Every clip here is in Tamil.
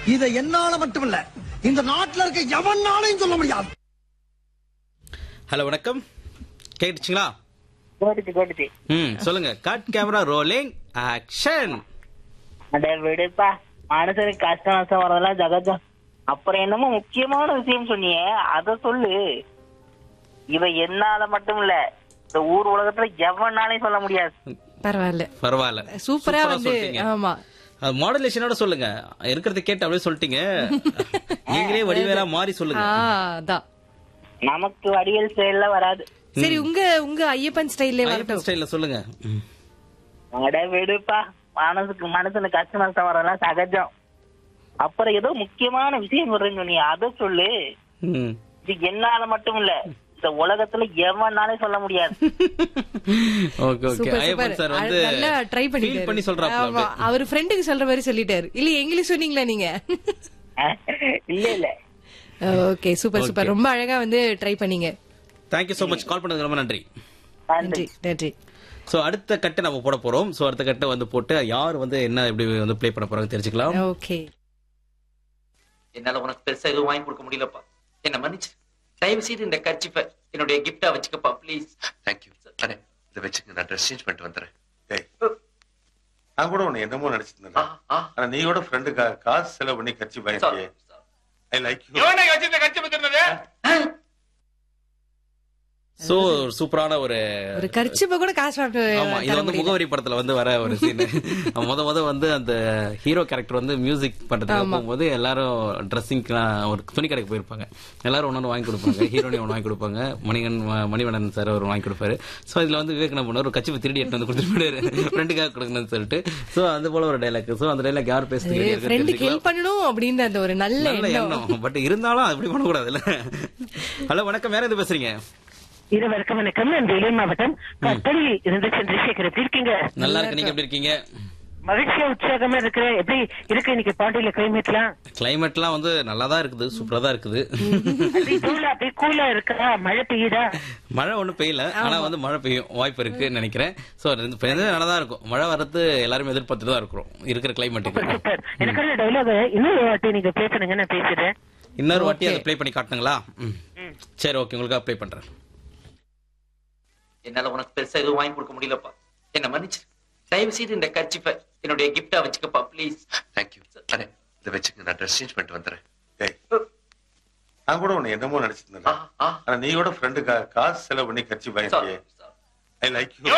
இதை என்னால மட்டும் இல்ல இந்த நாட்டுல இருக்க எவனாலையும் சொல்ல முடியாது ஹலோ வணக்கம் கேட்டுச்சுங்களா கோடிச்சு கோடிச்சு ம் சொல்லுங்க கட் கேமரா ரோலிங் ஆக்ஷன் அட விடுப்பா மனுஷனுக்கு கஷ்டம் நஷ்டம் வரதெல்லாம் ஜகஜம் அப்புறம் என்னமோ முக்கியமான விஷயம் சொன்னியே அத சொல்லு இவ என்னால மட்டும் இல்ல இந்த ஊர் உலகத்துல எவனாலையும் சொல்ல முடியாது பரவாயில்ல பரவாயில்ல சூப்பரா வந்து சொல்லிட்டீங்க. ஆமா அது மாடுலேஷனோட சொல்லுங்க இருக்கிறத கேட்டு அப்படியே சொல்லிட்டீங்க நீங்களே வடிவேலா மாறி சொல்லுங்க ஆ, அதான் நமக்கு வடிவேல் ஸ்டைல்ல வராது சரி உங்க உங்க ஐயப்பன் ஸ்டைல்ல ஐயப்பன் வரட்டும் ஸ்டைல்ல சொல்லுங்க ம். அட விடுப்பா மனசுக்கு மனுஷனுக்கு கஷ்டம் நஷ்டம் வரதெல்லாம் சகஜம் அப்புறம் ஏதோ முக்கியமான விஷயம் சொல்றேன்னு சொன்னியே அத சொல்லு ம். இது என்னால மட்டும் இல்ல இந்த உலகத்துல எவனாலே சொல்ல முடியாது okay okay super Ayyappan super sir வந்து நல்லா ட்ரை பண்ணி feel பண்ணி சொல்றாப்ல அவர் ஃப்ரெண்டுக்கு சொல்ற மாதிரி சொல்லிட்டாரு இல்ல எங்களுக்கு சொன்னீங்களா நீங்க இல்ல இல்ல ஓகே சூப்பர் சூப்பர் ரொம்ப அழகா வந்து ட்ரை பண்ணீங்க தேங்க்யூ சோ மச் கால் பண்ணதுக்கு ரொம்ப நன்றி நன்றி நன்றி சோ அடுத்த கட்டை நம்ம போட போறோம் சோ அடுத்த கட்டை வந்து போட்டு யார் வந்து என்ன எப்படி வந்து ப்ளே பண்ண போறாங்க தெரிஞ்சுக்கலாம் ஓகே என்னால உனக்கு பெருசா எதுவும் வாங்கி கொடுக்க முடியலப்பா என்ன மன்னிச்சு தயவு செய்து இந்த கர்ச்சிப்பை என்னுடைய கிஃப்டா வச்சுக்கப்பா ப்ளீஸ் தேங்க்யூ அண்ணே இதை வச்சுங்க நான் ட்ரெஸ் சேஞ்ச் பண்ணிட்டு வந்துடுறேன் டேய் நான் கூட உன்னை என்னமோ நினைச்சிருந்தேன் ஆ, ஆ. ஆனா நீ கூட ஃப்ரெண்டுக்கா காசு செலவு பண்ணி கட்சி பயணியே ஐ லைக் யூ சோ சூப்பரான ஒரு ஒரு கர்ச்சிப்ப கூட காசு ஆமா இது வாங்கிட்டு வந்து முகவரி படத்துல வந்து வர ஒரு சீன் முத முத வந்து அந்த ஹீரோ கேரக்டர் வந்து மியூசிக் பண்றதுக்கு போகும்போது எல்லாரும் ட்ரெஸ்ஸிங்க்குலாம் ஒரு துணி கடைக்கு போயிருப்பாங்க எல்லாரும் ஒன்னு வாங்கி கொடுப்பாங்க ஹீரோனி ஒன்று வாங்கி கொடுப்பாங்க மணிகன் மணிவண்ணன் சார் ஒரு வாங்கி கொடுப்பாரு சோ இதுல வந்து விவேக் என்ன பண்ணுவார் ஒரு கட்சி திருடி எடுத்து வந்து கொடுத்துட்டு போயிடுவாரு ஃப்ரெண்டுக்காக கொடுக்கணும்னு சொல்லிட்டு சோ அது போல ஒரு டைலாக் சோ அந்த டைலாக் யார் பேசுறது ஃப்ரெண்டுக்கு ஹெல்ப் பண்ணணும் அப்படின்னு அந்த ஒரு நல்ல நல்ல எண்ணம் எண்ணம் பட் இருந்தாலும் அப்படி பண்ணக்கூடாதுல்ல ஹலோ வணக்கம் வேற எது பேசுறீங்க இருவருக்கும் வணக்கம் நான் வேலூர் மாவட்டம் கட்டளில் இருந்து சந்திரசேகர் எப்படி இருக்கீங்க நல்லா இருக்கு நீங்க எப்படி இருக்கீங்க மகிழ்ச்சியா உற்சாகமா இருக்கிற எப்படி இருக்கு இன்னைக்கு பாண்டியில கிளைமேட்லாம் கிளைமேட்லாம் வந்து நல்லா தான் இருக்குது சூப்பரா தான் இருக்குது அப்படியே தூளா அப்படியே கூலா இருக்கா மழை பெய்யுதா மழை ஒண்ணும் பெய்யல ஆனா வந்து மழை பெய்யும் வாய்ப்பு இருக்குன்னு நினைக்கிறேன் சோ ரெண்டு பெய்யுறது நல்லா தான் இருக்கும் மழை வர்றது எல்லாரும் எதிர்பார்த்துட்டு தான் இருக்கிறோம் இருக்கிற கிளைமேட்டுக்கு சூப்பர் எனக்கான டைலாக் இன்னொரு வாட்டி நீங்க ப்ளே பண்ணுங்க நான் பேசுறேன் இன்னொரு வாட்டி அதை ப்ளே பண்ணி காட்டுங்களா ம். சரி ஓகே உங்களுக்காக ப்ளே பண்றேன் என்னால உனக்கு பெருசா எதுவும் வாங்கி கொடுக்க முடியலப்பா என்ன மன்னிச்சு தயவு செய்து இந்த கர்ச்சிப்பை என்னுடைய கிஃப்டா வச்சுக்கப்பா ப்ளீஸ் தேங்க்யூ அண்ணே இதை வச்சுங்க நான் ட்ரெஸ் சேஞ்ச் பண்ணிட்டு வந்துடுறேன் டேய் நான் கூட உன்னை என்னமோ ஆ, நினைச்சிருந்தேன் ஆ. ஆனா நீ கூட ஃப்ரெண்டுக்கா காசு செலவு பண்ணி கட்சி பயணியே ஐ லைக் யூ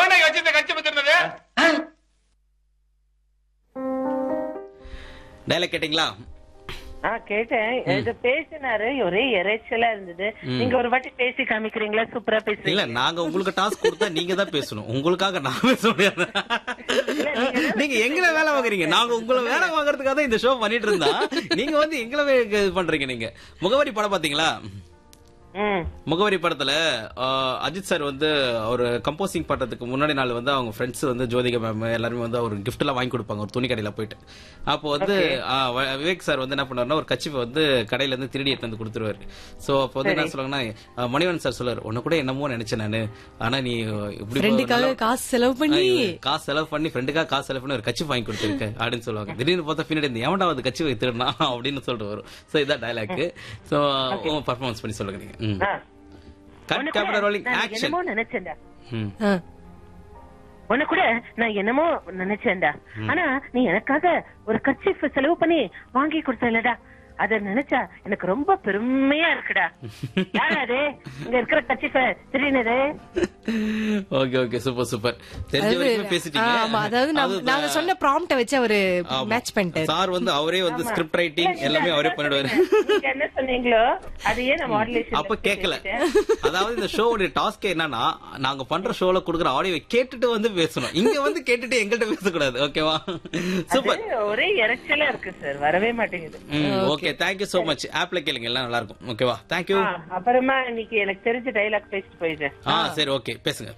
டைலாக் கேட்டிங்களா ஆ கேட்டேன் இது பேசினாரு ஒரே இறைச்சலா இருந்தது நீங்க ஒரு வாட்டி பேசி காமிக்கிறீங்களா சூப்பரா இல்ல பேசுறீங்க நாங்க உங்களுக்கு டாஸ்க் கொடுத்தா நீங்க தான் பேசணும் உங்களுக்காக நான் பேச முடியாது நீங்க எங்களை வேலை வாங்குறீங்க நாங்க உங்களை வேலை வாங்குறதுக்காக தான் இந்த ஷோ பண்ணிட்டு இருந்தா நீங்க வந்து எங்களை வே- இது பண்றீங்க நீங்க முகவரி படம் பாத்தீங்களா ம் முகவரி படத்துல ஆஹ், அஜித் சார் வந்து அவர் கம்போசிங் பண்றதுக்கு முன்னாடி நாள் வந்து அவங்க ஃப்ரெண்ட்ஸ் வந்து ஜோதிகா மேம் எல்லாருமே வந்து ஒரு gift எல்லாம் வாங்கி கொடுப்பாங்க ஒரு துணி கடையில போயிட்டு அப்போ வந்து ஆஹ், வ- விவேக் சார் வந்து என்ன பண்ணுவாருன்னா ஒரு கட்சிப்பை வந்து கடையில இருந்து திருடி எடுத்து வந்து கொடுத்துருவாரு சோ அப்போ வந்து என்ன சொல்லுவாங்கன்னா ஆஹ், மணிவன் சார் சொல்லுவாரு உன்ன கூட என்னமோ நினைச்சேன் நானு ஆனா நீ இப்படி ஃப்ரெண்டுக்காக நல்லா- காசு செலவு பண்ணி ஆஹ், காசு செலவு பண்ணி ஃப்ரெண்டுக்காக காசு செலவு பண்ணி ஒரு கட்சி வாங்கி கொடுத்துருக்க அப்படின்னு சொல்லுவாங்க திடீர்னு பார்த்தா பின்னாடி இந்த எவன்டா வந்து கட்சி வைத்திருந்தா அப்படின்னு சொல்லிட்டு வரும் சோ இதான் டைலாக் சோ பர்ஃபார்மன்ஸ் பண்ணி சொல்லுங்க நீங்க ம். ஆ. கட் உனக்கு கேமரா ரோலிங் நான் ஆக்ஷன் என்னமோ நினைச்சேன்டா ம் ஆ. உன்ன கூட நான் என்னமோ நினைச்சேன்டா ஆனா நீ எனக்காக ஒரு கர்ச்சீஃப் செலவு பண்ணி வாங்கி கொடுத்தலடா அத நினைச்சா எனக்கு ரொம்ப பெருமையா இருக்குடா யாரா அது இங்க இருக்கிற கர்ச்சீஃப திடீர்னு ஓகே ஓகே சூப்பர் சூப்பர் தெரிஞ்ச அதாவது, வரைக்கும் பேசிட்டீங்க ஆமா அதாவது நம்ம- நாங்க சொன்ன ப்ராம்ப்ட வச்சு அவரு ஆமா. மேட்ச் பண்ணிட்டாரு சார் வந்து அவரே வந்து ஸ்கிரிப்ட் ரைட்டிங் எல்லாமே அவரே பண்ணிடுவாரு நீங்க என்ன சொன்னீங்களோ அதையே நான் மாடுலேஷன் அப்ப கேட்கல அதாவது இந்த ஷோவுடைய டாஸ்க் என்னன்னா நாங்க பண்ற ஷோல குடுக்குற ஆடியோ கேட்டுட்டு வந்து பேசணும் இங்க வந்து கேட்டுட்டு எங்கள்கிட்ட பேசக்கூடாது ஓகேவா சூப்பர் ஒரே இறைச்சலா இருக்கு சார் வரவே மாட்டேங்குது ஓகே தேங்க்யூ சோ மச் ஆப்ல கேளுங்க எல்லாம் நல்லா இருக்கும் ஓகேவா தேங்க்யூ ஆ, அப்புறமா இன்னைக்கு எனக்கு தெரிஞ்ச டைலாக் பேசிட்டு போயிடுறேன் ஆ சரி ஓகே பேசுங்க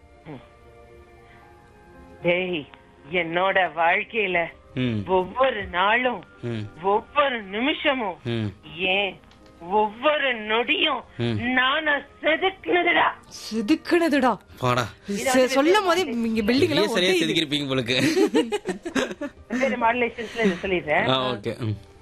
டேய் என்னோட வாழ்க்கையில ம் ஒவ்வொரு நாளும் ம் ஒவ்வொரு நிமிஷமும் ம் ஏன் ஒவ்வொரு நொடியும் ம். நான செதுக்குனதுடா செதுக்குனதுடா பாடா ச- சொல்லும் போதே இங்க பில்டிங் நீங்களே எல்லாம் சரியா ஒட்டே செதுக்கிருப்பீங்க போலுக்கு மாடுலேஷன்ஸ்ல இதை சொல்லிடுறேன் ஆ ஓகே ம்